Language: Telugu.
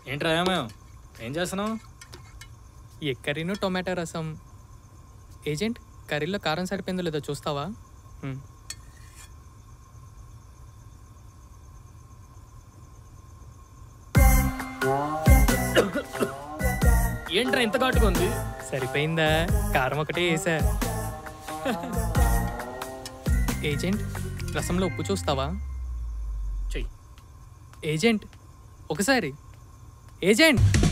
ఏంట్రా ఏమేం ఏం చేస్తున్నావు ఎగ్ కర్రీను టొమాటో రసం ఏజెంట్ కర్రీలో కారం సరిపోయిందో లేదో చూస్తావా హ్మ్. ఏంట్రా ఇంత ఘాటుగా ఉంది సరిపోయిందా కారం ఒకటే వేసా ఏజెంట్ రసంలో ఉప్పు చూస్తావా చెయ్యి ఏజెంట్ ఒకసారి ఏజెంట్